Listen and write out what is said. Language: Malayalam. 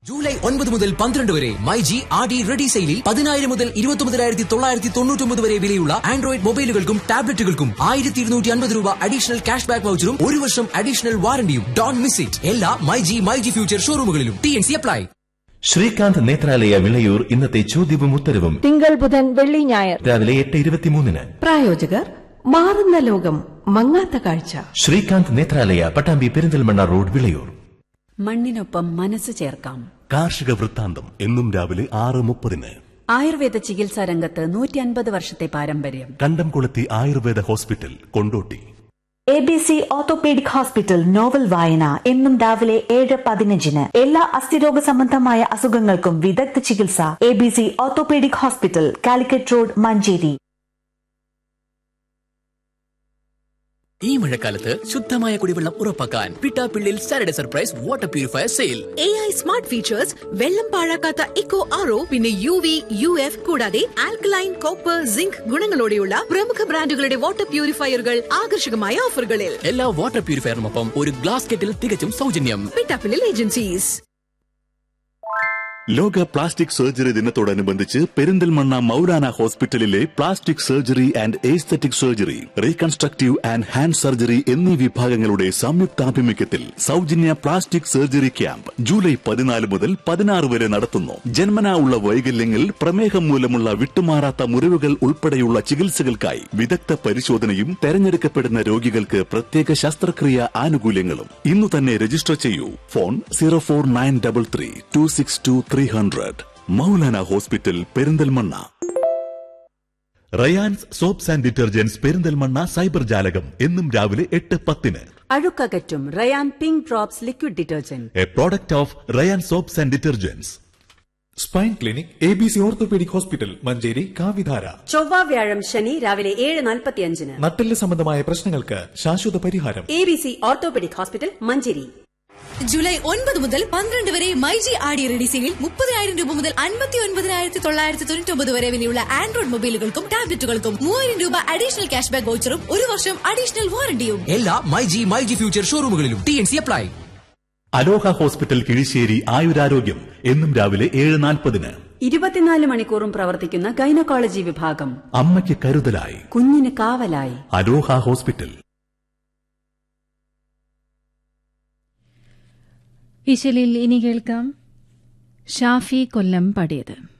ജൂലൈ ഒൻപത് മുതൽ പന്ത്രണ്ട് വരെ my G R D ready സെയിലിൽ പതിനായിരം മുതൽ ഇരുപത്തി തൊള്ളായിരത്തി തൊണ്ണൂറ്റൊമ്പത് വരെ വിലയുള്ള ആൻഡ്രോയിഡ് മൊബൈലുകൾക്കും ടാബ്ലറ്റുകൾക്കും ആയിരത്തി ഇരുന്നൂറ്റി അൻപത് രൂപ അഡീഷണൽ ക്യാഷ് ബാക്ക് വൗച്ചറും ഒരു വർഷം അഡീഷണൽ വാറണ്ടിയും ഡോൺ മിസ് ഇറ്റ് എല്ലാ my G my G future ഷോറൂമുകളിലും T N C apply Srikanth Nethralaya Vilayur ഇന്നത്തെ ചോദ്യവും ഉത്തരവും തിങ്കൾ ബുധൻ വെള്ളി ഞായർ രാവിലെ എട്ട് ഇരുപത്തിമൂന്നിന് പ്രായോജകർ മാറുന്ന ലോകം മങ്ങാത്ത കാഴ്ച ശ്രീകാന്ത് നേത്രാലയ പട്ടാമ്പി പെരിന്തൽമണ്ണ റോഡ് വിളയൂർ മണ്ണിനൊപ്പം മനസ്സ് ചേർക്കാം കാർഷിക വൃത്താന്തം എന്നും രാവിലെ ആറ് മുപ്പതിന് ആയുർവേദ ചികിത്സാ രംഗത്ത് നൂറ്റി അൻപത് വർഷത്തെ പാരമ്പര്യം Kandamkulathi Ayurveda hospital Kondotty A B C orthopaedic hospital novel വായന എന്നും രാവിലെ ഏഴ് പതിനഞ്ചിന് എല്ലാ അസ്ഥിരോഗ സംബന്ധമായ അസുഖങ്ങൾക്കും വിദഗ്ധ ചികിത്സ A B C orthopaedic hospital Calicut road Manjeri ഈ മഴക്കാലത്ത് ശുദ്ധമായ കുടിവെള്ളം ഉറപ്പാക്കാൻ Pittappillil Saturday surprise water purifier sale A I smart features വെള്ളം പാഴാക്കാത്ത ഇക്കോ ആറോ പിന്നെ യു വി യു എഫ് കൂടാതെ ആൽക്കലൈൻ കോപ്പർ സിങ്ക് ഗുണങ്ങളോടെയുള്ള പ്രമുഖ ബ്രാൻഡുകളുടെ വാട്ടർ പ്യൂരിഫയറുകൾ ആകർഷകമായ ഓഫറുകളിൽ എല്ലാ വാട്ടർ പ്യൂരിഫയറിനൊപ്പം ഒരു ഗ്ലാസ് കെറ്റിൽ തികച്ചും സൗജന്യം പിട്ടാപ്പിളിൽ ഏജൻസീസ് ലോക പ്ലാസ്റ്റിക് സർജറി ദിനത്തോടനുബന്ധിച്ച് പെരിന്തൽമണ്ണ മൗലാന ഹോസ്പിറ്റലിലെ plastic surgery and aesthetic surgery reconstructive and hand surgery എന്നീ വിഭാഗങ്ങളുടെ സംയുക്താഭിമുഖ്യത്തിൽ സൗജന്യ പ്ലാസ്റ്റിക് സർജറി ക്യാമ്പ് ജൂലൈ പതിനാല് മുതൽ പതിനാറ് വരെ നടത്തുന്നു ജന്മനാ ഉള്ള വൈകല്യങ്ങൾ പ്രമേഹം മൂലമുള്ള വിട്ടുമാറാത്ത മുറിവുകൾ ഉൾപ്പെടെയുള്ള ചികിത്സകൾക്കായി വിദഗ്ധ പരിശോധനയും തെരഞ്ഞെടുക്കപ്പെടുന്ന രോഗികൾക്ക് പ്രത്യേക ശസ്ത്രക്രിയ ആനുകൂല്യങ്ങളും ഇന്നു തന്നെ രജിസ്റ്റർ ചെയ്യൂ phone zero four nine double three two six two three hundred Moulana hospital Perinthalmanna Rayan's soaps and detergents Perinthalmanna cyber ജാലകം എന്നും രാവിലെ എട്ട് പത്തിന് അഴുക്കകറ്റും Rayan pink drops liquid detergent a product of Rayan soaps and detergents spine clinic A B C orthopaedic hospital Manjeri കാവിധാര ചൊവ്വ വ്യാഴം ശനി രാവിലെ ഏഴ് നാൽപ്പത്തിയഞ്ചിന് നട്ടെല്ല് സംബന്ധമായ പ്രശ്നങ്ങൾക്ക് ശാശ്വത പരിഹാരം A B C orthopaedic hospital Manjeri July ഒൻപത് മുതൽ പന്ത്രണ്ട് വരെ മൈജി ആടി റെഡി സെയിൽ മുപ്പതിനായിരം രൂപ മുതൽ അൻപത്തി ഒൻപതിനായിരത്തി തൊള്ളായിരത്തി തൊണ്ണൂറ്റി ഒമ്പത് വരെ വിലയുള്ള ആൻഡ്രോയിഡ് മൊബൈലുകൾക്കും ടാബ്ലറ്റുകൾക്കും മൂവായിരം രൂപ അഡീഷണൽ ക്യാഷ് ബാക്ക് വൗച്ചറും ഒരു വർഷം അഡീഷണൽ വാറണ്ടിയും എല്ലാ my G my G future ഷോറൂമുകളിലും T N C apply Aloha hospital Kizhisseri ആയുരാരോഗ്യം എന്നും രാവിലെ ഏഴ് നാൽപ്പതിന് ഇരുപത്തിനാല് മണിക്കൂറും പ്രവർത്തിക്കുന്ന ഗൈനക്കോളജി വിഭാഗം അമ്മയ്ക്ക് കരുതലായി കുഞ്ഞിന് കാവലായി അലോഹ ഹോസ്പിറ്റൽ ഇശലിൽ ഇനി കേൾക്കാം ഷാഫി കൊല്ലം പാടിയത്